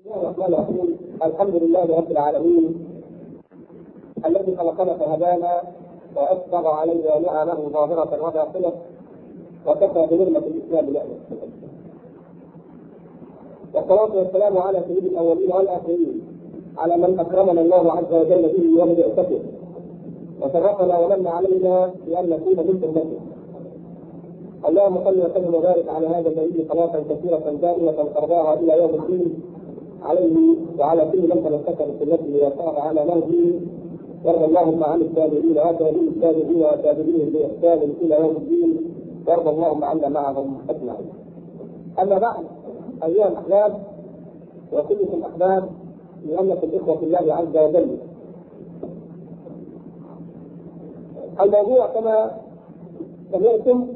الرحمن الرحيم الحمد لله رب العالمين الذي خلقنا فهدانا واسبغ علينا نعمه ظاهره وباطنه وكفى بنعمه الاسلام نعمه والصلاه والسلام على سيد الاولين والاخرين على من اكرمنا الله عز وجل به وببعثته وشرفنا ومن علينا بان نكون من امته اللهم صل وسلم وبارك على هذا النبي صلاه كثيره دائمه ترضاها الى يوم الدين عليه وعلى كل من تمسك بسنته وسار على نهجه وارض اللهم عن التابعين وتابعين التابعين وتابعيهم باحسان الى يوم الدين وارض اللهم عنا معهم اجمعين. اما بعد ايها الاحباب وكلكم احباب لانكم اخوه الله عز وجل. الموضوع كما سمعتم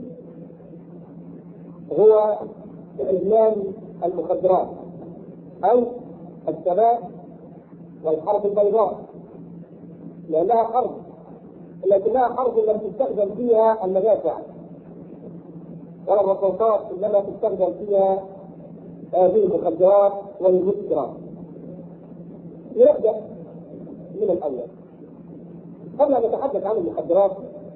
هو إدمان المخدرات أو الشباب والحرب البيضاء لأنها حرب لكنها حرب لم تستخدم فيها المدافع ولا الرصاصات إنما تستخدم فيها هذه المخدرات والمسكرات لنبدأ من الأول قبل أن نتحدث عن المخدرات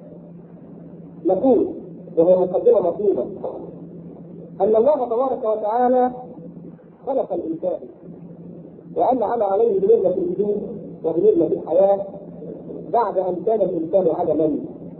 نقول وهو مقدمة مطلوبة أن الله تبارك وتعالى خلق الإنسان وأنعم عليه بنعمة الوجود وبنعمة الحياة بعد أن كان الإنسان عدما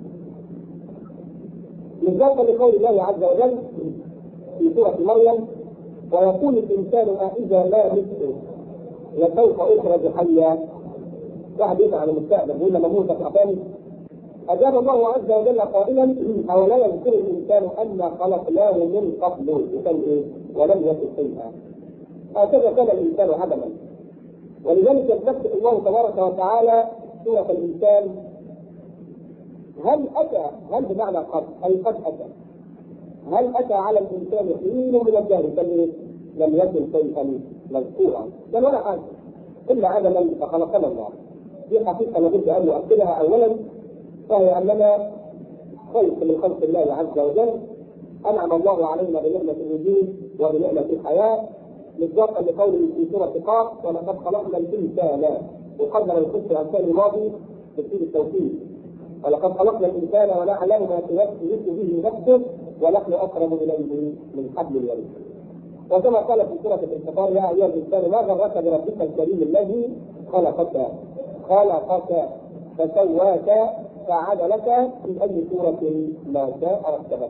مصداقا لقول الله عز وجل في سورة مريم ويقول الإنسان أإذا ما مت لسوف أخرج حيا واحد يسأل عن المستقبل يقول لما موت أعطاني أجاب الله عز وجل قائلا أولا يذكر الإنسان أنا خلقناه من قبل وكان إيه؟ ولم يكن شيئا هكذا كان الإنسان عدما ولذلك يتذكر الله تبارك وتعالى سورة الإنسان هل أتى هل بمعنى قد أي قد أتى هل أتى على الإنسان حين من الدهر كان لم يكن شيئا مذكورا بل ولا حاجة إلا عدما فخلقنا الله دي حقيقة لابد أن نؤكدها أولا وهي اننا خلق من خلق الله عز وجل انعم الله علينا بنعمه الوجود وبنعمه الحياه مصداقا لقوله في سوره قاف ولقد خلقنا الانسان وقدر الخلق الانسان الماضي تفسير التوحيد ولقد خلقنا الانسان ونعلم ما توسوس به نفسه ونحن اقرب اليه من حبل الوريد وكما قال في سوره الانفطار يا ايها الانسان ما غرك بربك الكريم الذي خلقك خلقك فسواك فعدلك في اي سوره ما شاء رتبك.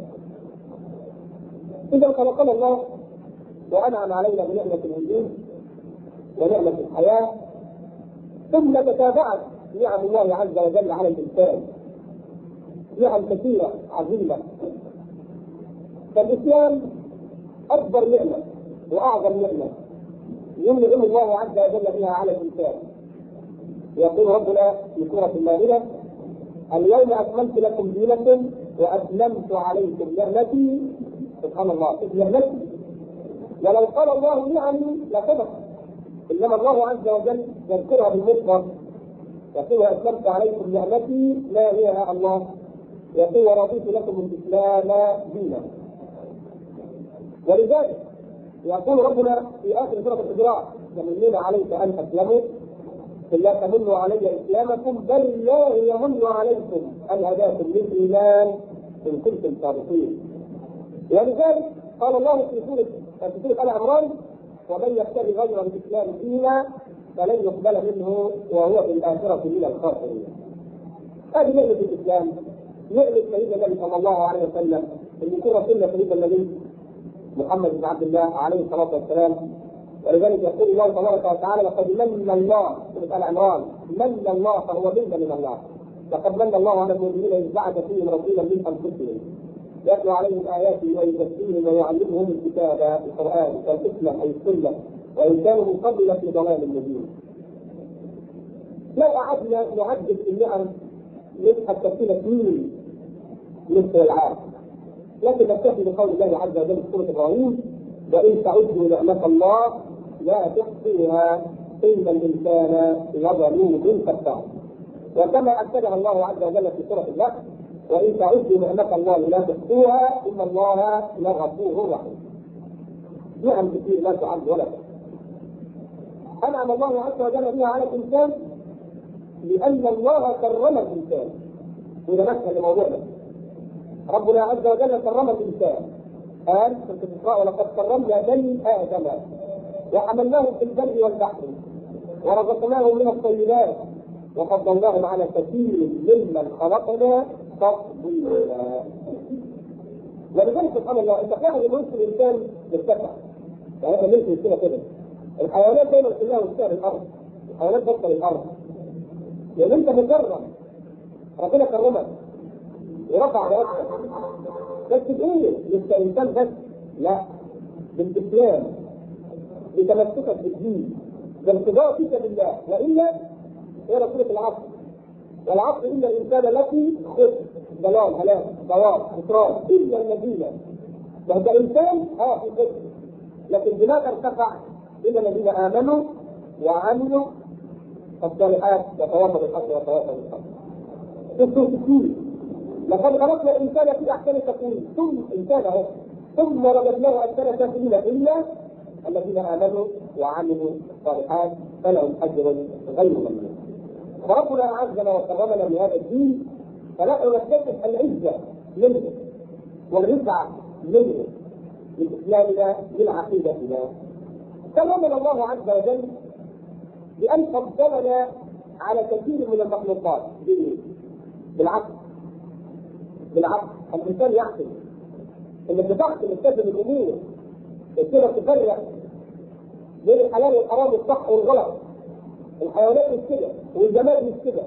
اذا خلقنا الله وانعم علينا بنعمه الوجود ونعمه الحياه ثم تتابعت نعم الله عز وجل على الانسان نعم كثيره عظيمه فالاسلام اكبر نعمه واعظم نعمه يمنع الله عز وجل بها على الانسان يقول ربنا في سوره المائده اليوم اكملت لكم دينكم واتممت عليكم نعمتي سبحان الله نعمتي ولو قال الله نعمي لصدق انما الله عز وجل يذكرها بالمطلق يقول اتممت عليكم نعمتي ما هي الله يقول ورضيت لكم الاسلام دينا ولذلك يقول ربنا في اخر سوره الحجرات يمنون عليك ان اسلموا قل لا تمنوا علي اسلامكم بل الله يمن عليكم ان هداكم للايمان ان كنتم صادقين ولذلك قال الله في سوره في سوره ال عمران ومن يبتغي غير الاسلام دينا فلن يقبل منه وهو في الاخره من الخاسرين. هذه نعمه الاسلام نعمه سيدنا النبي صلى الله عليه وسلم ان يكون سنه سيدنا النبي محمد بن عبد الله عليه الصلاه والسلام ولذلك يقول الله تبارك وتعالى لقد من الله سوره ال عمران من الله فهو منا من الله لقد من الله على المؤمنين اذ بعث فيهم رسولا من انفسهم يتلو عليهم اياته ويزكيهم ويعلمهم الكتاب القران والحكمه اي السنه وان كانوا من قبل لفي ضلال مبين. لو قعدنا نعدد النعم نبحث تفصيل سنين مثل العام لكن نكتفي بقول الله عز وجل في سوره ابراهيم وان تعدوا نعمه الله لا تحصيها ان الانسان لظلوم كفار وكما اكدها الله عز وجل في سوره النحل وان تعدوا نعمه الله لا تحصوها ان الله لغفور رحيم نعم كثير لا تعد ولا تحصى انعم الله عز وجل بها على الانسان لان الله كرم الانسان وده مشهد الموضوع ده ربنا عز وجل كرم الانسان قال في الاسراء ولقد كرمنا بني ادم وحملناهم في البر والبحر ورزقناهم من الطيبات وفضلناهم على كثير ممن خلقنا تفضيلا ولذلك سبحان الله انت فاهم ان نصف الانسان مرتفع يعني احنا نمشي كده كده الحيوانات دايما كلها وسائل الارض الحيوانات بطل الارض لان انت مكرم ربنا كرمك ورفع راسك بس بايه؟ مش كانسان بس لا بالاسلام بتمسكك بالدين بارتباطك بالله والا هي رسولة العصر والعصر الا الانسان لفي خسر ضلال هلاك ضواب خسران الا الذين وهذا انسان اه في خسر لكن بماذا ارتفع الا الذين امنوا وعملوا الصالحات وتواصوا بالحق وتواصوا بالحق. في لقد خلقنا الانسان في احسن تقويم ثم انسانه ثم رددناه اسفل سافلين الا الذين امنوا وعملوا الصالحات فلهم اجر غير ممنون. فربنا اعزنا وكرمنا بهذا الدين فنحن نكتسب العزه منه والرفعه منه من اسلامنا من عقيدتنا. كرمنا الله عز وجل بان فضلنا على كثير من المخلوقات بالعقل بالعقل الانسان يعقل انك بتعقل تتخذ الامور تقدر تفرق بين الحلال والحرام والصح والغلط الحيوانات مش كده والجمال مش كده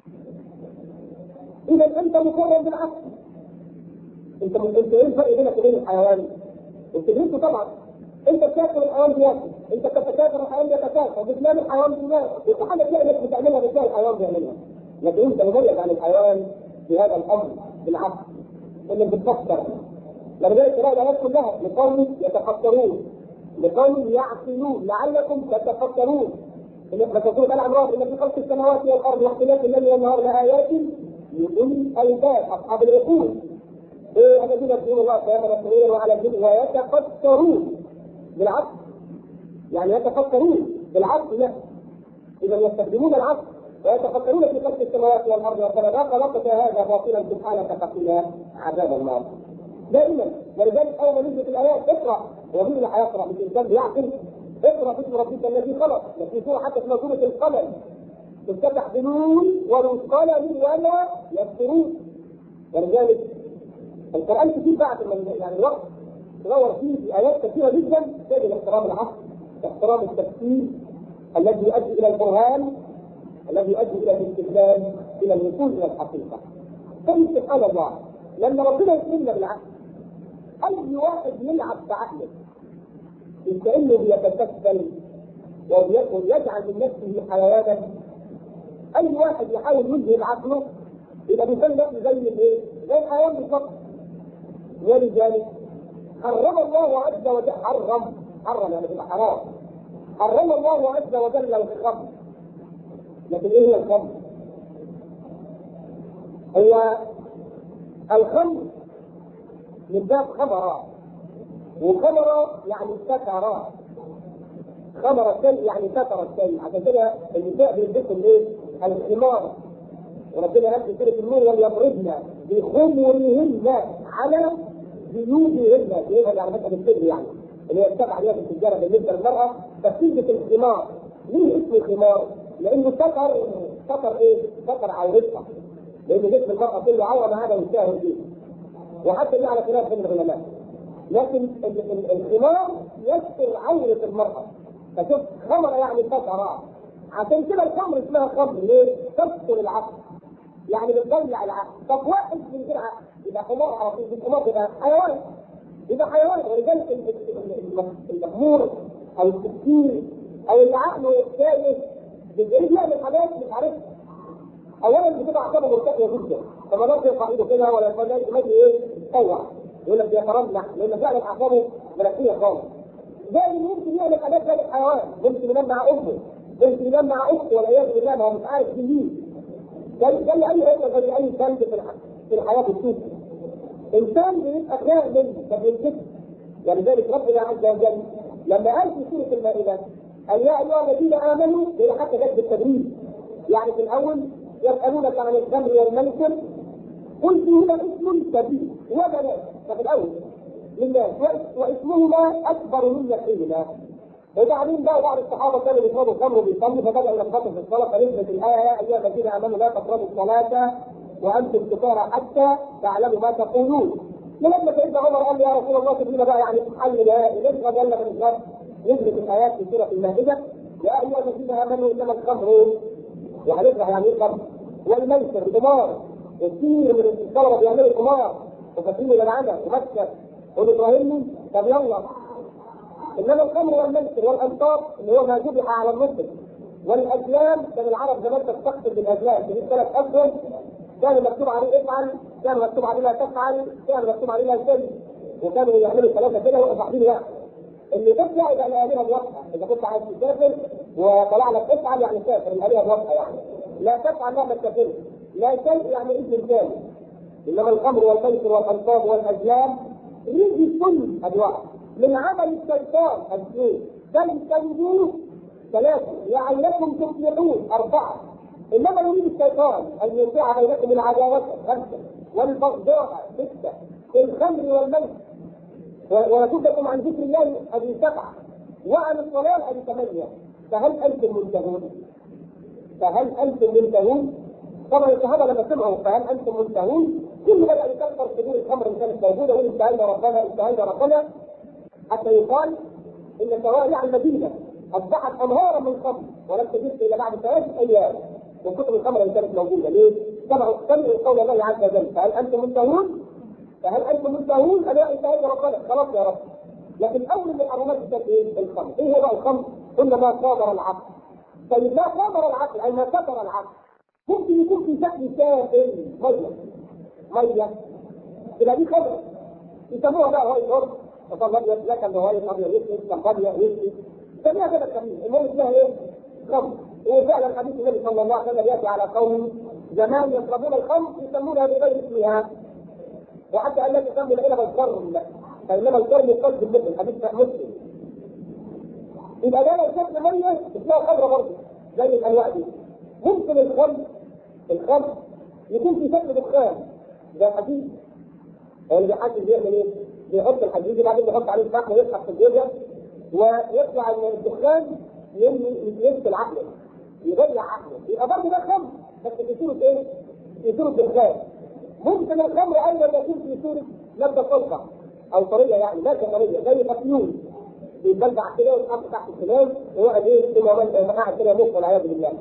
اذا انت مكرم بالعقل انت انت ايه الفرق بينك وبين الحيوان؟ انت طبعا انت بتاكل الحيوان بياكل انت بتتكاثر الحيوان بيتكاثر بتنام الحيوان بينام كل حاجه تلاقي انك بتعملها بتلاقي الحيوان بيعملها لكن انت مميز عن الحيوان في هذا الامر بالعكس انك بتفكر ولذلك تلاقي الايات كلها لقوم يتفكرون لقوم يعقلون لعلكم تتفكرون لما تقول ال عمران ان في خلق السماوات والارض واختلاف الليل والنهار لايات لاولي الالباب اصحاب العقول ايه الذين يذكرون الله قياما وقعودا وعلى الجن ويتفكرون بالعقل يعني يتفكرون بالعقل لا اذا يستخدمون العقل ويتفكرون في خلق السماوات والارض وكما ما خلقت هذا باطلا سبحانك فقنا عذاب النار دائما ولذلك اول ما نزلت الايات اقرا ومين اللي هيقرا مش الانسان بيعقل اقرا باسم ربك الذي خلق في سوره حتى اسمها سوره القلم تفتح بنون والقلم ولا يذكرون ولذلك القران كتير بعد من يعني الوقت تدور فيه في ايات كثيره جدا تجد احترام العقل احترام التفسير الذي يؤدي الى البرهان الذي يؤدي الى الاستدلال الى الوصول الى الحقيقه. سبحان الله لما ربنا يكرمنا بالعقل اي واحد يلعب بعقله كانه بيتكفل ويجعل من نفسه حيوانا اي واحد يحاول يلهي عقله يبقى بيسمي نفسه زي الايه؟ زي الحيوان بالظبط ولذلك حرم الله عز وجل حرم حرم يعني في حرام حرم الله عز وجل الخمر لكن ايه هي الخمر؟ هو الخمر من باب خمرة وخمرة يعني سترة خمر الشيء يعني ستر الشيء عشان كده النساء بيلبسوا الايه؟ الخمار وربنا قال في سوره النور وليضربن بخمرهن على جيوبهن جيوبها يعني مثلا الصدر يعني اللي هي السبعه دي في التجاره بالنسبه للمراه فتلبس الخمار ليه اسمه الخمار؟ لانه ستر ستر ايه؟ ستر عورتها لان جسم المراه كله عوره ما هذا يشاهد به وحتى دي على خلاف بين العلماء لكن الخمار يستر عورة المرأة فشوف خمر يعني فترة عشان كده الخمر اسمها خمر ليه؟ تستر العقل يعني بتضيع العقل طب واحد من غير عقل يبقى حمار على طول الحمار يبقى حيوان يبقى حيوان ولذلك المخمور او التفكير او اللي عقله تايه بيجري يعمل حاجات مش عارفها اولا بتبقى اعصابه مرتفعه جدا فما يقدرش يرفع ايده كده ولا يفضل ما ايه يتطوع يقول لك يا حرام لا لان فعلا اعصابه ملكيه خالص زي اللي ممكن يعمل حاجات زي الحيوان ممكن ينام مع امه ممكن ينام مع اخته والعياذ بالله ما هو مش عارف مين زي زي اي عضو زي اي كلب في في الحياه بتشوف انسان بيبقى خائن ما بينكسر ولذلك ربنا عز وجل لما قال في سوره المائده قال يا ايها الذين امنوا هي حتى جت بالتدريب يعني في الاول يسالونك عن الخمر والميسر قل فيهما اسم كبير وبنات ففي الاول لله واسمهما اكبر من نفسهما وبعدين بقى بعض الصحابه كانوا بيشربوا الخمر وبيصلوا فبداوا يلخبطوا في الصلاه فنزلت الايه يا ايها الذين امنوا لا تقربوا الصلاه وانتم سكارى حتى تعلموا ما تقولون لما سيدنا عمر قال يا رسول الله سيدنا بقى يعني حل لا نشرب ولا ما نشرب نزلت الايات في سوره المائده يا ايها الذين امنوا انما الخمر وهنشرح يعني ايه الخمر والميسر القمار كثير من الطلبه بيعملوا قمار وفاتين الى العمل ومكه قولوا ابراهيم طب يلا انما الخمر والميسر والانصاب اللي هو ما ذبح على النصب والازلام كان العرب زمان تستقبل بالازلام في ثلاث اشهر كان مكتوب عليه افعل كان مكتوب عليه لا تفعل كان مكتوب عليه لا تسل وكانوا يعملوا ثلاثه كده ويقفوا قاعدين يعني اللي تطلع يبقى الالهه موافقه اذا كنت عايز تسافر وطلع لك افعل يعني سافر الالهه موافقه يعني لا تفعل مهما تسافر لا شيء يعني اسم ثاني انما الخمر والميسر والانصاب والازلام يجي كل انواع من عمل الشيطان الاثنين تجتنبوه ثلاثه لعلكم تفلحون اربعه انما يريد الشيطان ان يوقع بينكم العداوه خمسه والبغضاء سته في الخمر والميسر ويصدكم عن ذكر الله هذه سبعه وعن الصلاه هذه ثمانيه فهل انتم منتهون؟ فهل انتم منتهون؟ طبعا الصحابه لما سمعوا فهل انتم منتهون؟ كل بدا يكثر صدور الخمر ان كانت موجوده ويقول استعنا ربنا استعنا ربنا حتى يقال ان شوارع المدينه اصبحت انهارا من الخمر ولم تجد الا بعد ثلاثه ايام من كتب الخمر اللي كانت موجوده ليه؟ سمعوا سمعوا قول الله عز وجل فهل انتم منتهون؟ فهل انتم منتهون؟ انا انتهينا ربنا خلاص يا رب لكن اول من الحرمات كانت ايه؟ الخمر، ايه هو بقى الخمر؟ قلنا ما صادر العقل. طيب ما صادر العقل اي ما كسر العقل ممكن يكون في شكل سائل ميه ميه يبقى دي خمر يسموها بقى هاي الارض وطبعا ابيض لا كان هاي ابيض يسقي كان ابيض يسقي سميها كده الخميس المهم اسمها ايه؟ خمر وفعلا حديث النبي صلى الله عليه وسلم ياتي على قوم زمان يشربون الخمر يسمونها بغير اسمها وحتى قال لك يسموا العنب الكرم فانما الكرم يقصد بالمثل حديث مسلم يبقى ده لو شرب ميه اسمها خمره برضه زي الانواع دي ممكن الخمر الخمر يكون في شكل دخان زي الحديد هو اللي بيحدد بيعمل ايه؟ بيحط الحديد وبعدين بيحط عليه الفحم ويسحب في الجوزة ويطلع ان الدخان يمثل عقله يضيع عقله يبقى برضه ده خمر بس في صورة ايه؟ في صورة دخان ممكن الخمر ايضا يكون في صورة مادة صلبة او طرية يعني مادة طرية زي مفيول بيتبلع كده ويتحط تحت السنان ويقعد ايه ثم قاعد كده يموت والعياذ بالله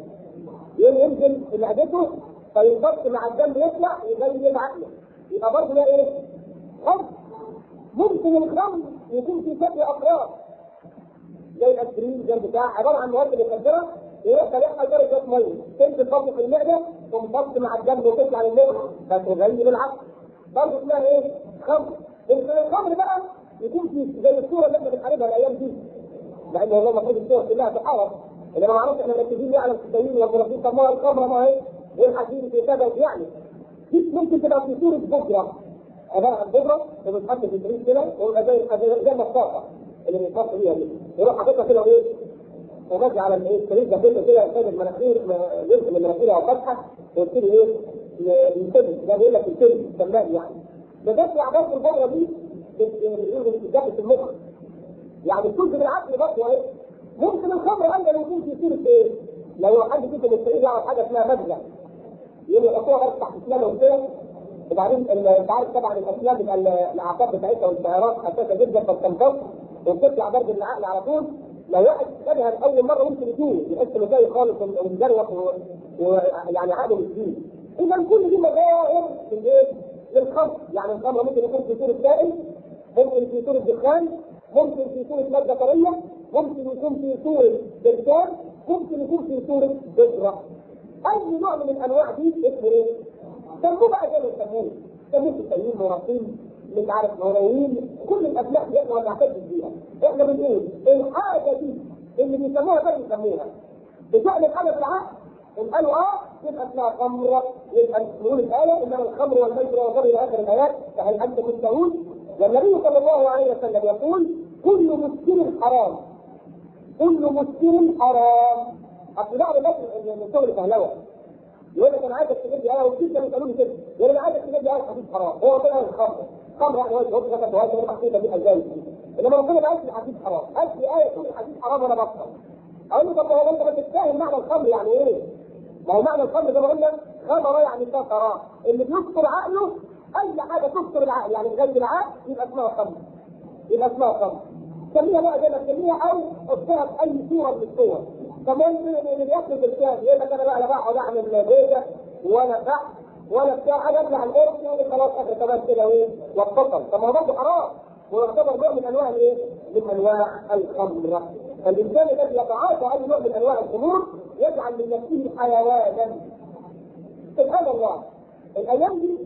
ينزل في معدته فينضغط مع الدم يطلع يبين عقله يبقى برضه ده ايه؟ خمر ممكن الخمر يكون في شكل اقراص زي الاسبرين زي البتاع عباره عن مواد مخدره يروح طريقها درجه ميه تنزل برضه في المعده تنضغط مع الدم وتطلع للمخ فتغير العقل برضه اسمها ايه؟ خمر يمكن الخمر بقى يكون في زي الصوره اللي احنا بنحاربها الايام دي مع ان والله المفروض الصور كلها تحارب انما معروف احنا مركزين على المستشفيين والمرافقين طب ما الخمره ما هي ايه الحديد في كذا يعني دي ممكن تبقى في صوره بكره عباره عن بودره وبتتحط في البريد كده ويبقى زي زي المصاصه اللي بيتحط بيها دي يروح حاططها كده وايه وماشي على الايه السرير ده كده كده يحتاج المناخير جزء من مناخيرها وفتحه ويبتدي ايه ينتبه ده بيقول لك ينتبه سماء يعني بتطلع برضه البودره دي بيقولوا بتتجاب في المخ يعني كل بالعقل برضه ايه ممكن الخمر ايضا يكون في صوره ايه؟ لو حد فيكم مستعيد يعرف حاجه اسمها مدغه يقولوا يحطوها بس تحت اسنانه وكده وبعدين انت عارف طبعا الاسنان بيبقى الاعصاب بتاعتها والسيارات حساسه جدا فبتنفض وبتطلع برد العقل على طول لو واحد خدها لاول مره ممكن يتوه يحس انه جاي خالص ومجروح ويعني عقله مسكين اذا كل دي مظاهر في الايه؟ للخمر يعني الخمر ممكن يكون في صوره سائل ممكن في صوره دخان ممكن في صوره ماده طريه ممكن يكون في صوره بركان ممكن يكون في صوره بذره اي نوع من الانواع دي اسمه ايه؟ سموه بقى زي ما يسموه سموه تسيين مراسيل مش عارف هروين كل الاسماء دي احنا ما بنعترفش بيها احنا بنقول الحاجه دي اللي بيسموها زي بيسموها بشأن الحاجه في العقل ان قالوا اه يبقى اسمها خمر يبقى نقول الايه انما الخمر والميسر والغر الى اخر الايات فهل انتم تنتهون؟ والنبي صلى الله عليه وسلم يقول كل مسكر حرام كل مسكر حرام اصل بعض الناس من شغل فهلوه يقول لك انا عايزك تجيب لي انا وكتير كانوا يسالوني كده يقول انا عايزك تجيب لي انا حديث حرام هو كده الخمر خمر يعني هو هو كده هو كده محطوطه دي ازاي انما ربنا ما قالش الحديث حرام قال لي ايه تقول الحديث حرام وانا بطل اقول له طب هو انت ما تتفاهم معنى الخمر يعني ايه؟ ما هو معنى الخمر زي ما قلنا خمر يعني كفر اللي بيكسر عقله اي حاجه تكسر العقل يعني غير العقل يبقى اسمها خمر يبقى اسمها خمر سميها بقى زي ما تسميها او حطها في اي صوره من الصور كمان اللي بياكل بالكاد يقول لك انا بقى لا بقعد اعمل بيضه ولا فحم ولا بتاع انا ابلع القرص يقول خلاص اخر كمان كده وايه واتفضل طب ما هو برضه حرام ويعتبر نوع من انواع الايه؟ من انواع الخمر فالانسان الذي يتعاطى اي نوع من انواع الخمور يجعل من نفسه حيوانا سبحان الله الايام دي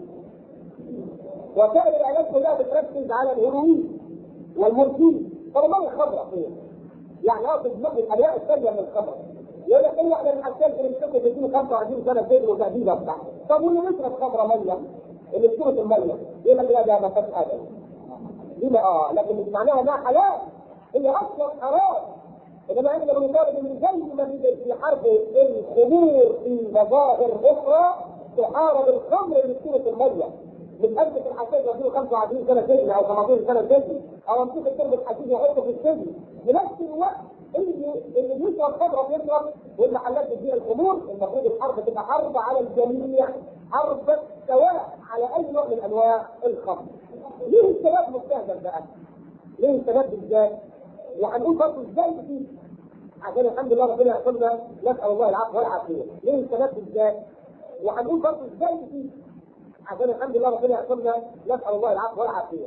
وسائل الاعلام كلها بتركز على الهيروين والمورفين طب ما الخمره فين؟ يعني اقصد نوع من الانواع الثانيه من الخمر يقول لك ايه احنا الحسان اللي بيشتكوا بيديله 25 سنه زيت وتهديده بتاع طب واللي بيشرب خمره ميه اللي بصوره الميه يقول لك لا ده ما فيش حاجه ليه اه لكن مش معناها انها حلال هي اصلا حرام انما احنا بنطالب ان زي ما في حرب الخمور في مظاهر اخرى تحارب الخمر اللي بصوره الميه من امسك الحساس يديله 25 سنه سجن او 15 سنه سجن او امسك التربه الحشيش يحطه في السجن في نفس الوقت اللي اللي بيشرب خمره بيشرب والمحلات بتبيع الخمور المفروض الحرب تبقى حرب على الجميع حرب سواء على اي نوع من انواع الخمر. ليه الشباب مستهدف بقى؟ ليه الشباب بالذات؟ وهنقول برضه ازاي في عشان الحمد لله ربنا يحفظنا نسال الله العفو والعافيه. ليه الشباب بالذات؟ وهنقول برضه ازاي في عشان الحمد لله ربنا يحفظنا نسال الله العفو والعافيه.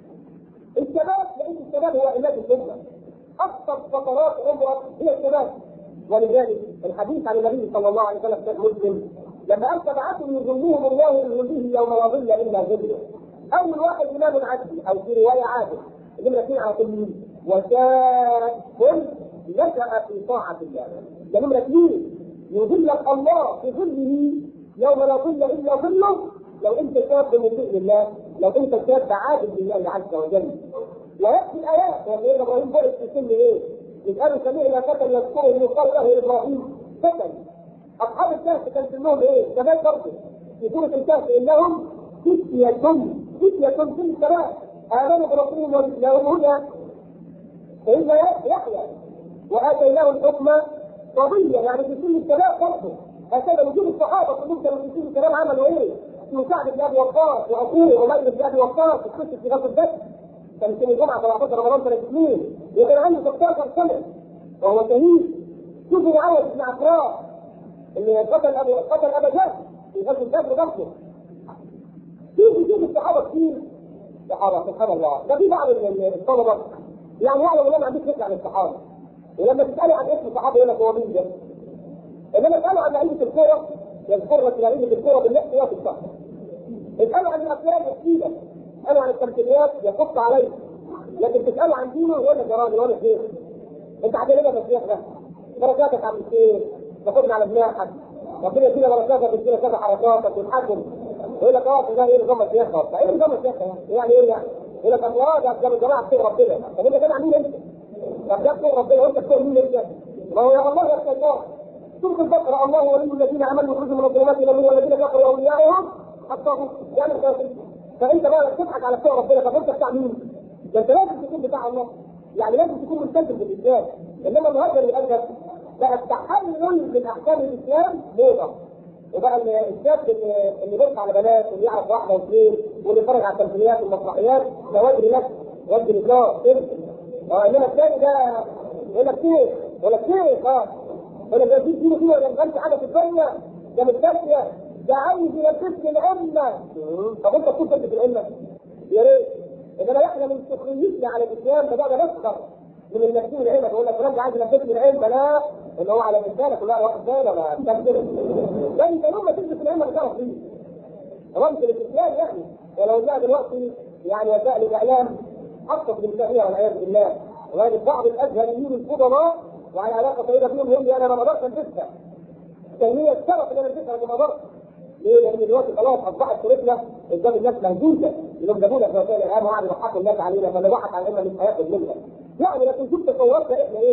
الشباب لان الشباب هو عماد الامه. اكثر فترات عمرك هي الشباب ولذلك الحديث عن النبي صلى الله عليه وسلم في مسلم لما قال سبعة يظلهم الله بظله يوم لا ظل الا ظله اول واحد امام عدل او في روايه عادل نمرة اثنين على طول وشاب نشأ في طاعة الله ده نمرة اثنين يظلك الله في ظله يوم لا ظل الا ظله لو انت شاب مطيع لله لو انت شاب عابد لله عز وجل ويكفي الايات يعني ابراهيم بعث في سن ايه؟ يسالوا سمعنا فتى يذكره يقال له ابراهيم فتى اصحاب الكهف كان سنهم ايه؟ شباب برضه في سوره الكهف انهم فتية فتية في السماء امنوا برسولهم ومثلهم هدى فإن يحيى واتيناه الحكم صبيا يعني في سن الشباب برضه هكذا وجود الصحابه كلهم كانوا في سن الشباب عملوا ايه؟ في سعد بن ابي وقاص واخوه عمير بن ابي وقاص في قصه في غزوه بدر كان يوم الجمعه 17 رمضان سنه اثنين وكان عنده 16 سنه وهو شهيد شوفوا معاويه بن عفراء اللي قتل ابو قتل ابا جهل في غزوه بدر برضه شوفوا شوفوا الصحابه كتير صحابه سبحان الله ده في بعض الطلبه يعني يعلم ان ما عندوش فكره عن الصحابه ولما تسالوا عن اسم الصحابه يقول لك هو مين ده؟ انما اسالوا عن لعيبه الكوره يذكر لك لعيبه الكوره بالنفس وفي الصح اسالوا عن الافلام يحكي لك اسالوا عن التمثيليات يقص عليه لكن تسالوا عن دينه يقول لك يا راجل وانا شيخ انت عامل ايه يا شيخ ده؟ بركاتك عم الشيخ تاخدنا على جناحك ربنا يدينا بركاتك ويدينا كذا حركاتك وتحكم يقول لك اه ده ايه نظام الشيخ ده؟ ايه نظام الشيخ يعني ايه يعني؟ يقول لك الله ده ده الجماعه بتوع ربنا طب انت كان عاملين انت؟ طب ده بتوع ربنا وانت بتوع مين انت؟ ما هو يا الله يا الله سورة البقرة الله ولي الذين عملوا يخرجوا من الظلمات إلى النور والذين كفروا أولياؤهم حتى يعني فأنت بقى تضحك على بتوع ربنا طب أنت بتاع مين؟ ده أنت لازم تكون بتاع الله يعني لازم تكون ملتزم بالإسلام إنما النهارده للأسف بقى التحلل من أحكام الإسلام موضة وبقى الشاب اللي اللي بيرفع على بنات واللي يعرف واحدة واثنين واللي يتفرج على التمثيليات والمسرحيات ده وجه نفسه وجه الإسلام اه انما الثاني ده يقول لك كيف يقول لك كيف اه يقول لك ده في دين فيه ولا ما حاجه في الدنيا ده مستشفى ده عايز يلبسني الأمة طب انت تكون في الأمة يا ريت انما احنا من سخريتنا على الاسلام بدانا نسخر من المسؤول العلم بيقول لك فلان عايز يلبسني العلم لا اللي هو على لسانك ولا واخد بالك ولا تكذب لا انت يوم ما تلبس العلم بتعرف فيه رمز الاسلام يعني ولو جاء دلوقتي يعني وسائل الاعلام حقق بالكثير والعياذ بالله وهذه بعض الازهريين الفضلاء وعلى علاقه طيبه فيهم يقول لي انا ما بقدرش البسها تنميه الشرف اللي انا البسها ما بقدرش ليه؟ لان دلوقتي خلاص اصبحت صورتنا قدام الناس مهزوزه اللي جابونا في وسائل الاعلام وقعدوا يضحكوا الناس علينا فاللي ضحك علينا مش هياخد منها يعني لكن شوف تصوراتنا احنا ايه؟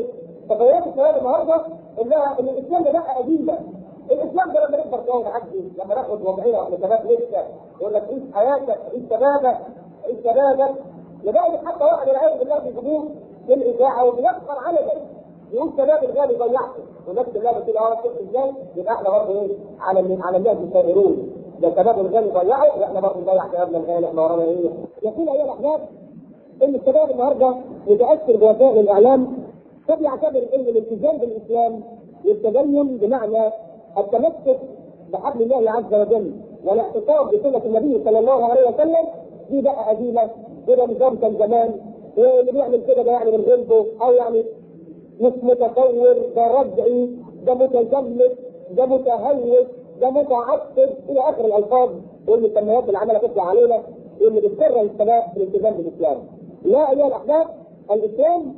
تغيرات الشباب النهارده انها ان الاسلام ده بقى قديمه الاسلام ده لما نكبر شويه نعدي لما ناخد وضعيه واحنا شباب لسه يقول لك عيش حياتك عيش شبابك عيش شبابك لدرجه حتى واحد العيال بالله بيجيبوه في الاذاعه وبيفخر على ذلك يقول شباب الغالي ضيعته ونفس اللعبه كده اه شفت ازاي يبقى احنا برضه ايه على ال- على الناس مسائرون ده شباب الغالي ضيعه واحنا برضه نضيع شبابنا الغالي احنا ورانا ايه؟ يقول ايها الاحباب ان الشباب النهارده متاثر بوسائل الاعلام فبيعتبر ان الالتزام بالاسلام والتدين بمعنى التمسك بحبل الله عز وجل والاعتصام بسنه النبي صلى الله عليه وسلم دي بقى قديمه كده نظام كان زمان إيه اللي بيعمل كده ده يعني من غلبه او يعني مش متطور ده رجعي ده متزمت ده متهوس ده متعصب الى اخر الالفاظ والمسميات اللي عماله تطلع علينا واللي بتكره الشباب بالالتزام بالاسلام. لا ايها الاحباب الاسلام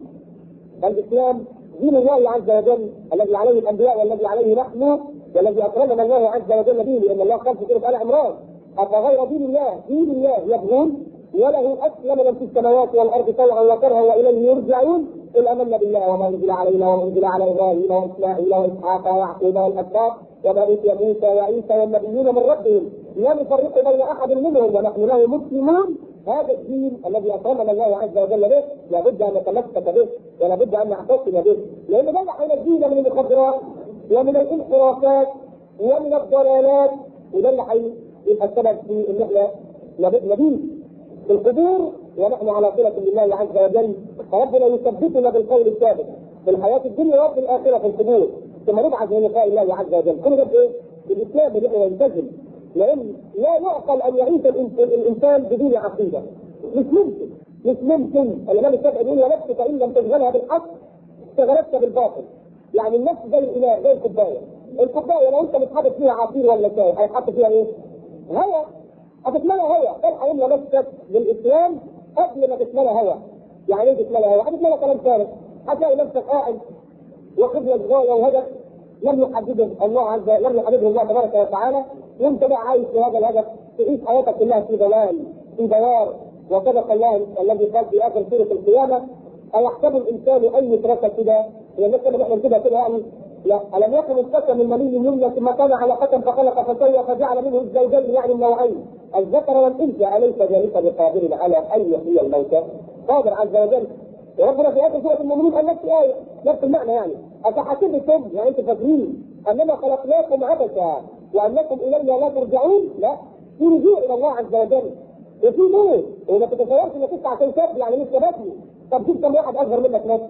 الاسلام دين الله عز وجل الذي عليه الانبياء والذي عليه نحن والذي اكرمنا الله عز وجل به لان الله قال في سوره ال عمران افغير دين الله دين الله يبغون وله اسلم من في السماوات والارض طوعا وكرها واليه يرجعون قل امنا بالله وما انزل علينا وما انزل على ابراهيم واسماعيل واسحاق ويعقوب والاسباط وما اوتي موسى وعيسى والنبيون من ربهم لا نفرق بين احد منهم ونحن له مسلمون هذا الدين الذي اكرمنا الله عز وجل به لابد ان نتمسك به ولابد ان نعتصم به لان ده هينجينا من المخدرات ومن الانحرافات ومن الضلالات وده اللي هيبقى السبب في ان احنا نبيت في القبور ونحن على صلة بالله عز وجل فربنا يثبتنا بالقول الثابت في الحياة الدنيا وفي الآخرة في القبور ثم نبعث من لقاء الله عز وجل كل ده بايه؟ بالإسلام اللي احنا نلتزم لأن لا يعقل أن يعيش الإنس- الإنسان بدون عقيدة مش ممكن مش ممكن الإمام الشافعي بيقول ونفسك إن لم تشغلها بالحق اشتغلت بالباطل يعني النفس زي الإناء زي الكوباية الكوباية لو أنت بتحط فيها عصير ولا شاي هيتحط فيها إيه؟ هواء هتتملى هواء الحق يملى نفسك بالاسلام قبل ما تتملى هواء يعني ايه تتملى هواء؟ هتتملى كلام ثالث هتلاقي نفسك قاعد واخد لك غايه وهدف لم يحدده الله عز وجل لم يحدده الله تبارك وتعالى وانت بقى عايش في هذا الهدف تعيش حياتك كلها في ضلال في دوار وصدق الله الذي قال في اخر سوره القيامه ايحسب الانسان ان يترك كده؟ هي الناس كده بيعمل كده كده يعني لا ألم يكن الفتى من مني يمنى ثم كان علقة فخلق فسوى فجعل منه الزوجين يعني النوعين الذكر والأنثى أليس ذلك بقادر على أن يحيي الموتى؟ قادر عز وجل وربنا في آخر سورة المؤمنين قال نفس الآية نفس المعنى يعني أفحسبتم يعني أنتم فاكرين أنما خلقناكم عبثا وأنكم إلينا لا ترجعون؟ لا في رجوع إلى الله عز وجل وفي موت وما تتصورش انك انت عشان كافر يعني لسه بكري طب شوف كم واحد اصغر منك نفسه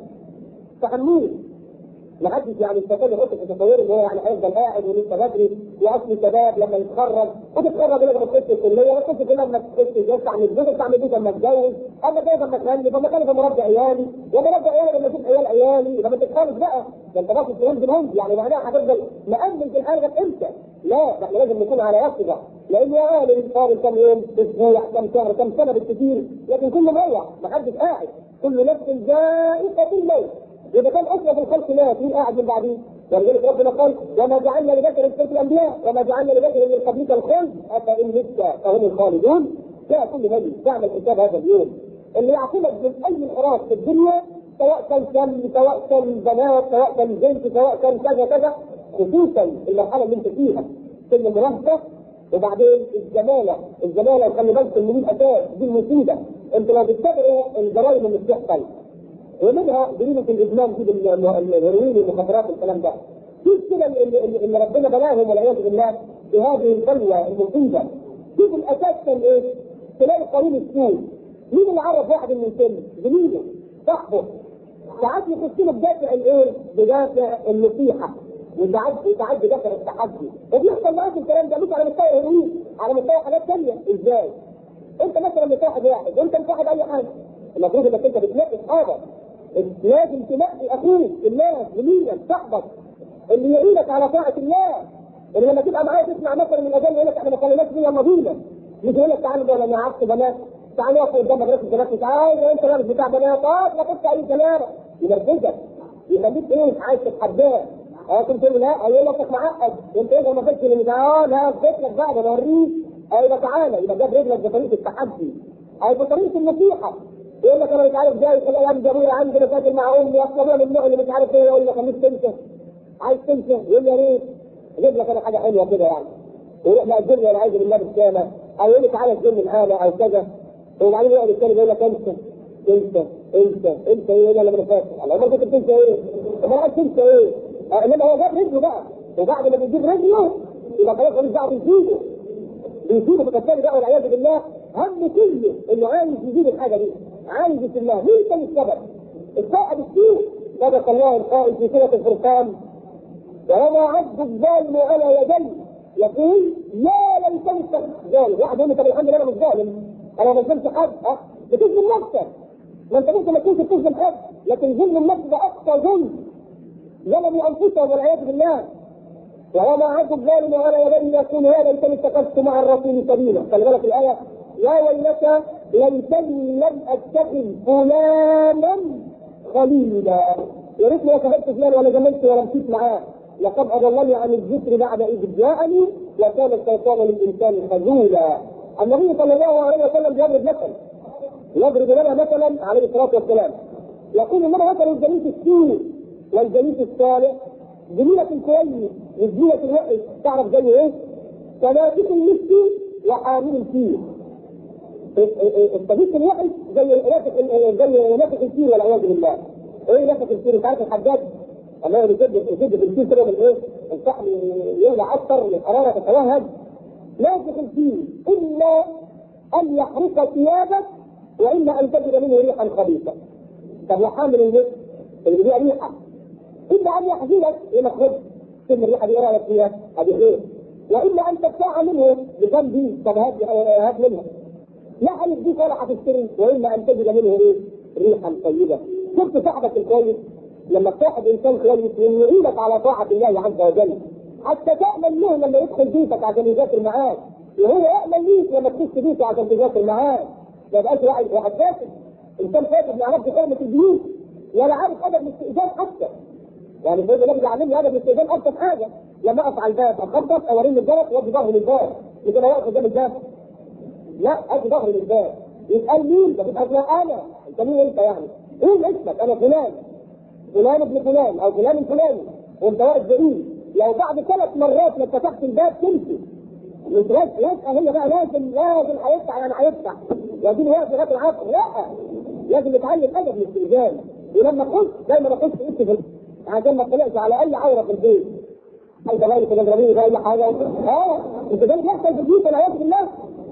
تحملوا ما حدش يعني استفاد يحط في تصوير ان هو يعني هيفضل قاعد ولسه بدري واصل شباب لما يتخرج وتتخرج لما تخش الكليه ما تخش كلها لما تخش جيش تعمل بيت تعمل بيت لما اتجوز اما جاي لما تخلف اما خلف اما ربي عيالي وانا ربي عيالي لما اشوف عيال عيالي يبقى ما تتخلف بقى ده انت باصص في هند الهند يعني معناها هتفضل مأمن في الحاجه امتى؟ لا ده احنا لازم نكون على يقظه لان يا عالم صار كم يوم اسبوع كم شهر كم سنه بالكثير لكن كله مريح ما حدش قاعد كل نفس ذائقه الموت إذا كان أشرف الخلق مات مين قاعد من بعدين؟ ولذلك ربنا قال وما جعلنا لبشر في الأنبياء وما جعلنا لبشر من قبلك الخلد أفإن مت فهم الخالدون جاء كل نبي تعمل حساب هذا اليوم اللي يعصمك من أي انحراف في الدنيا سواء كان سم سواء كان بنات سواء كان جنس سواء كان كذا كذا خصوصا المرحلة اللي أنت فيها سن المراهقة وبعدين الزمالة الزمالة خلي بالك ان دي الأساس دي المصيبة انتوا لو بتتابعوا الجرائم اللي بتحصل ومنها جريمه الادمان دي الهيروين والمخدرات والكلام ده. شوف كده ان ان ربنا بلاهم والعياذ بالله بهذه البلوى المصيبه. شوف الاساس كان ايه؟ تلاقي قرين السوء. مين اللي عرف واحد من سن؟ زميله صاحبه. ساعات يخش له بدافع الايه؟ بدافع النصيحه. وساعات وساعات بدافع التحدي. وبيحصل معاك الكلام ده مش على مستوى الهيروين، على مستوى حاجات ثانيه، ازاي؟ انت مثلا مصاحب واحد وانت مصاحب اي حاجه. المفروض انك انت بتنقي اصحابك لازم تنقي اخوك الناس زميلك صاحبك اللي يعينك على طاعه الله اللي لما تبقى معايا تسمع مثلا من الاذان يقول لك احنا ما صليناش فيها مدينه مش يقول لك تعالى ده انا عكس بنات تعالى اقف قدام مدرسه بنات تعالى انت لابس بتاع بنات اه ما كنت اي كلام ينرفزك يخليك ايه عايز تتحداه اه كنت تقول لا هيقول لك معقد انت ايه ما فيش اللي اه لا اثبت لك بقى ده اوريك ايوه تعالى يبقى جاب رجلك بطريقه التحدي او بطريقه النصيحه يقول لك انا مش عارف جاي في الايام جميله عندي مشاكل مع امي اصلا من النوع اللي مش عارف ايه يقول لك مش تنسى عايز تنسى يقول لي يا ريت اجيب لك انا حاجه حلوه كده يعني ويروح مقدم لي انا عايز بالله بالسلامه او يقول لي تعالى تجيب معانا او كذا وبعدين يقعد الثاني يقول لك انسى انسى انسى انسى ايه انا اللي فاكر الله ما كنت بتنسى ايه؟ طب انا عايز تنسى ايه؟ آه، انما هو جاب رجله بقى وبعد ما بيجيب رجله يبقى خلاص ماليش دعوه بيسيبه بيسيبه فكالتالي بقى والعياذ بالله هم كله انه عايز يجيب الحاجه دي عايز يسلها مين كان السبب؟ السبب السوء صدق الله القائل في سوره الفرقان وما عبد الظالم على يديه يقول يا ليتني اتخذت ظالم واحد يقول لي طب الحمد لله انا مش ظالم انا ما ظلمت حد اه بتظلم نفسك ما انت ممكن ما تكونش بتظلم حد لكن ظلم النفس ده اقصى ظلم ظلموا انفسهم والعياذ بالله وما عبد الظالم على يديه يقول يا ليتني اتخذت مع الرسول سبيلا خلي بالك الايه يا ويلك ليتني لم اتخذ فلانا خليلا يا ريتني ما كتبت فلان ولا زملت ولا مشيت معاه لقد اضلني عن الذكر بعد اذ جاءني وكان الشيطان للانسان خذولا النبي صلى الله عليه وسلم بيضرب مثل يضرب لنا مثلا عليه الصلاه والسلام يقول انما مثل الجليس السوء والجليس الصالح جميلة كويس وجميلة الوحش تعرف زي ايه؟ كنافس المسك وحامل الفيل الصديق الوحش زي نافخ زي نافخ الفيل والعياذ بالله ايه نافخ الفيل انت عارف الحداد الله يسد يسد في الفيل كده من ايه؟ الفحم يولع اكثر من الحراره تتوهج نافخ الفيل اما ان يحرق ثيابك واما ان تجد منه ريحا خبيثه طب وحامل المسك اللي بيبيع ريحه اما ان يحزنك الى خبز ثم الريحه دي ايه رايك فيها؟ هذه خير واما ان تبتاع منه بجنبي طب هات هات منها لا هيديك ولا هتشتري واما ان تجد منه ايه؟ ريحا طيبه شفت صاحبك الكويس لما تصاحب انسان كويس يعينك على طاعه الله عز وجل حتى تامن له لما يدخل بيتك عشان يذاكر معاك وهو يامن ليك لما تخش بيته عشان تذاكر معاه ما يبقاش واحد واحد فاسد انسان فاسد ما يعرفش قيمه البيوت ولا عارف ادب الاستئذان حتى يعني سيدنا النبي علمني ادب الاستئذان ابسط حاجه لما اقف على الباب اخبط اوريني الجرس وادي ظهري للباب مش انا واقف قدام الباب لا ادي ظهري للباب يسال مين؟ ده تبقى انا انت مين انت يعني؟ ايه اسمك؟ انا فلان فلان ابن فلان او فلان الفلاني وانت واقف بعيد لو بعد ثلاث مرات ما فتحت الباب تمشي مش يسأل هي بقى لازم لازم هيفتح يعني هيفتح لازم واقف لغايه العصر لا لازم نتعلم ادب الاستئذان ولما قلت دايما اخش في عشان ما تطلعش على اي عوره في البيت اي كذلك تضربيني في اي حاجه اه انت ده بيحصل في البيوت والعياذ بالله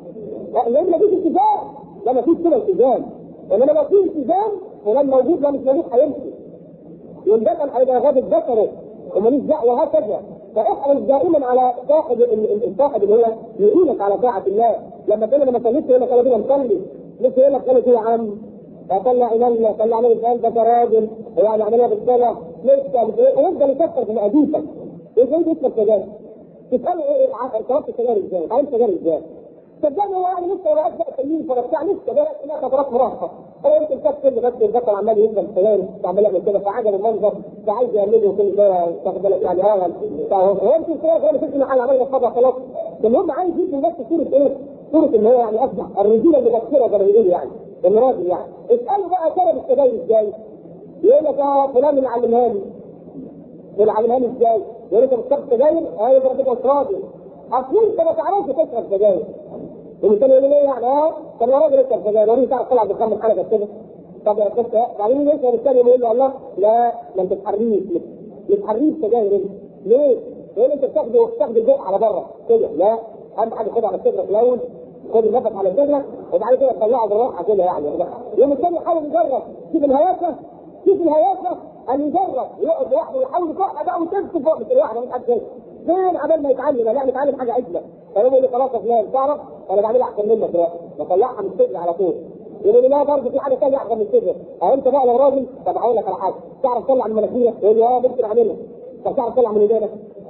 لان مفيش التزام لا مفيش كده التزام انما لو في التزام ولما موجود لا مش موجود هيمشي يندفن هيبقى غاضب بصره وماليش دعوه وهكذا فاحرص دائما على صاحب الصاحب اللي هو يعينك على طاعه الله لما تقول لما صليت يقول لك انا كده مصلي لسه يقول لك انا يا عم فطلع ايماننا طلع عليه الان ده راجل يعني عمليه بالصلاه لسه ويفضل يكسر في مقاديفك ازاي اسمك سجاير؟ تساله ايه شربت السجاير ازاي؟ عملت سجاير ازاي؟ صدقني هو يعني لسه ما بقاش بقى سليم فبتاع لسه بقى لا فترات مراهقه هو يمكن كانت كل بس الذكر عمال يفضل السجاير عمال يعمل كده فعجب المنظر فعايز يعمله كل شويه تاخد بالك يعني اه هو يمكن كده كده مفيش محل عمال يتفضل خلاص المهم عايز يدي بس صوره ايه؟ صوره ان هو يعني اصبح الرجوله المبكره زي ما بيقولوا يعني الراجل يعني اساله بقى شرب السجاير ازاي؟ يقول لك اه فلان اللي علمها لي اللي علمها لي ازاي؟ يقول لك انت بتشرب سجاير؟ ايوه ده تبقى راجل اصل انت ما تعرفش تشرب سجاير والثاني يقول لي يعني اه طب يا راجل اشرب سجاير وريني تعرف تلعب بالخمر حاجه كده طب يا بس بعدين يجي يسال الثاني يقول له الله لا ما انت تحريف مش تحريف سجاير انت ليه؟ يقول انت بتاخده بتاخد الجوع على بره كده لا اهم حاجه خد على صدرك الاول خد النفس على صدرك وبعد كده تطلعه بالراحه كده يعني يوم الثاني يحاول يجرب شوف الهيافه شوف الهيافه ان يجرب يقعد لوحده ويحاول يقعد بقى وتمسك فوق مش لوحده مش حد فين عبال ما يتعلم لا نتعلم حاجه عدله فيقول لي خلاص يا فلان تعرف انا بعملها احسن منك دلوقتي بطلعها من الصدر على طول يقول لي لا برضه في حاجه ثانيه احسن من الصدر اه انت بقى لو راجل طب هقول لك على حاجه تعرف تطلع من مناخيرك يقول لي اه ممكن اعملها طب تعرف تطلع من ايدينك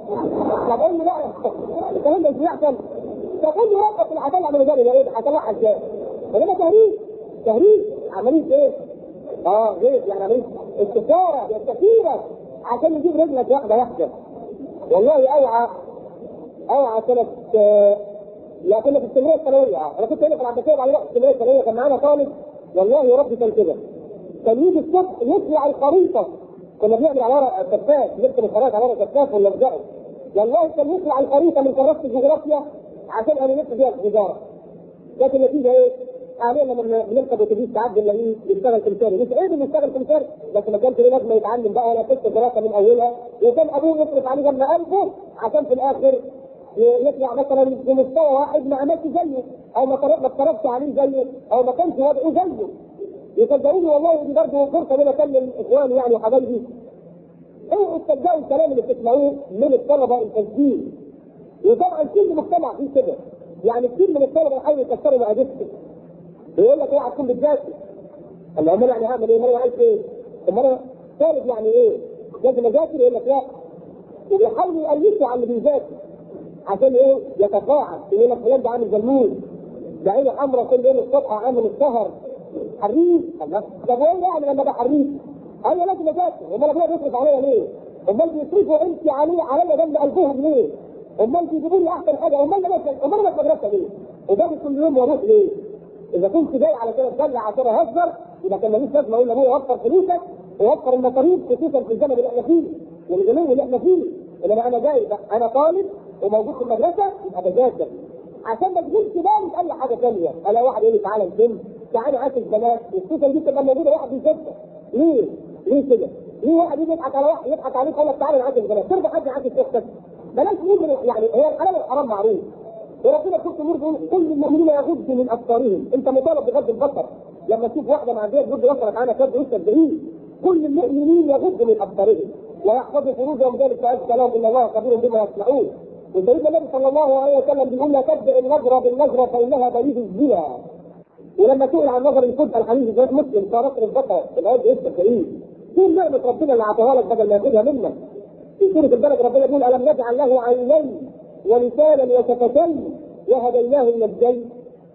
طب قول لي لا الكلام ده مش يحصل طب قول لي ربك اللي هطلع من ايدينك ايه هطلعها ازاي؟ فده تهريج تهريج عمليه ايه؟ اه غير يعني عمليه استشاره يستشيرك عشان يجيب رجلك واحده واحده والله اوعى اوعى سنه لا كنا في الثانويه الثانويه انا كنت هنا في العباسيه وبعدين رحت الثانويه الثانويه كان معانا طالب والله يا رب كان كده كان يجي الصبح يطلع الخريطه كنا بنعمل على ورق كفاف نكتب الخرائط على ورق كفاف ونلزقه والله كان يطلع الخريطه من كراسه الجغرافيا عشان انا نكتب بيها التجاره لكن النتيجه ايه؟ حاليا لما بنركب اتوبيس ساعات بنلاقيه بيشتغل كمثاري مش عيب انه يشتغل كمثاري بس ما كانش له لازمه يتعلم بقى ولا يكتب دراسه من اولها وكان ابوه يصرف عليه جنب قلبه عشان في الاخر يطلع مثلا في مستوى واحد ما عملش زيه او ما ما اتفرجش عليه زيه او ما كانش وضعه زيه يصدقوني والله دي برضه فرصه ان اكلم اخواني يعني وحبايبي اوعوا تصدقوا الكلام اللي بتسمعوه من الطلبه التسجيل وطبعا كل مجتمع فيه كده يعني كتير من الطلبه يحاولوا يكسروا مقاديفهم يقول لك اوعى تكون بتذاكر قال له امال يعني هعمل ايه؟ امال انا عايز ايه؟ امال انا طالب يعني ايه؟ لازم اذاكر يقول لك لا وبيحاولوا يقلدوا على اللي بيذاكر عشان ايه؟ يتقاعد يقول لك فلان ده عامل زلمول ده عينه حمراء كل يوم الصبح عامل السهر حريف الله طب وايه يعني لما ده حريف؟ ايوه لازم اذاكر امال ابويا بيصرف عليا ليه؟ امال بيصرفوا انت علي عليا جنب قلبهم ليه؟ امال بيجيبوا لي احسن حاجه امال انا امال انا في مدرسه ليه؟ وباجي كل يوم واروح ليه؟ اذا كنت جاي على كده اتدلع عشان اهزر يبقى كان ماليش لازمه اقول لابويا وفر فلوسك ووفر المصاريف خصوصا في الزمن اللي احنا فيه والغلو اللي احنا فيه انما انا جاي انا طالب وموجود في المدرسه يبقى بذاكر عشان ما تجيبش بالي في اي حاجه ثانيه انا واحد يقول لي تعالى الجيم تعالى عاكس بنات وخصوصا دي تبقى موجوده واحد بيذاكر ليه؟ ليه كده؟ ليه واحد يجي يضحك على واحد يضحك عليك يقول لك تعالى نعاكس بنات ترضى حد يعاكس اختك بلاش نقول يعني هي الحلال والحرام معروف وربنا كنت يقول كل المؤمنين يغضوا من ابصارهم انت مطالب بغض البصر لما تشوف واحده مع عندها تغض بصرك عنها كد وش بعيد كل المؤمنين يغضوا من ابصارهم ويحفظوا فروجهم ذلك فاذكى لهم ان الله خبير بما يصنعون وسيدنا النبي صلى الله عليه وسلم بيقول لا تبدا النظره بالنظره فانها بريد الزنا ولما سئل عن نظر الفجأة الحديث زاد مسلم صار اصرف بصرك العيب يسر بعيد كل نعمة ربنا اللي اعطاها لك بدل ما ياخذها منك في سورة البلد ربنا يقول ألم نجعل له عينين ولسانا وشفتين وهديناه النجدين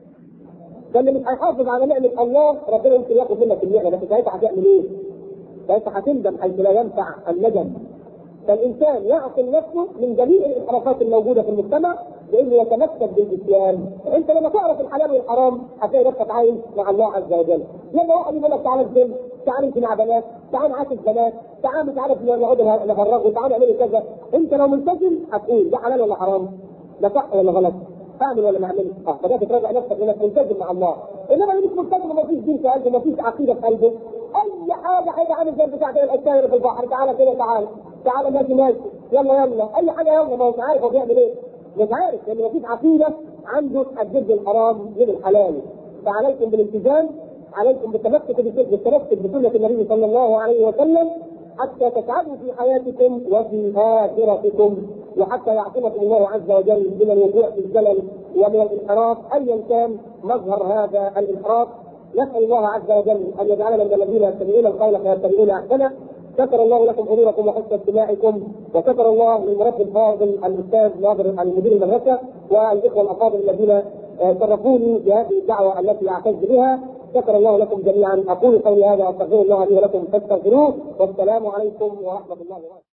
فاللي مش هيحافظ على نعمة الله ربنا يمكن ياخذ منك النعمة بس ساعتها هتعمل ايه؟ ساعتها هتندم حيث لا ينفع الندم فالانسان يعصم نفسه من جميع الانحرافات الموجوده في المجتمع لانه يتمسك بالاسلام انت لما تعرف الحلال والحرام هتلاقي نفسك عايش مع الله عز وجل لما واحد يقول لك تعالى الجيم تعالى انت مع بنات تعالى نعاكس بنات تعالى مش عارف نقعد نفرغ تعالى نعمل كذا انت لو ملتزم هتقول ده حلال ولا حرام ده صح ولا غلط اعمل ولا ما اعملش اه بدات تراجع نفسك انك ملتزم مع الله انما اللي مش ملتزم وما فيش دين في قلبه ما فيش عقيده في قلبه اي حاجه هيبقى عامل زي بتاع الاساير في البحر تعالى كده تعالى تعالى ماشي ماشي يلا يلا اي حاجه يلا ما هو مش عارف هو بيعمل ايه مش عارف لان ما فيش عقيده عنده تحدد الحرام من الحلال فعليكم بالالتزام عليكم بالتمسك بالتمسك بسنه النبي صلى الله عليه وسلم حتى تسعدوا في حياتكم وفي اخرتكم وحتى يعصمكم الله عز وجل من الوقوع في الزلل ومن الانحراف ايا كان مظهر هذا الانحراف نسال الله عز وجل ان يجعلنا من الذين يتبعون القول فيتبعون احسنه شكر الله لكم حضوركم وحسن استماعكم وشكر الله للمربي الفاضل الاستاذ ناظر المدير المدرسه والاخوه الافاضل الذين شرفوني بهذه الدعوه التي اعتز بها شكر الله لكم جميعا اقول قولي هذا واستغفر الله لي ولكم فاستغفروه والسلام عليكم ورحمه الله وبركاته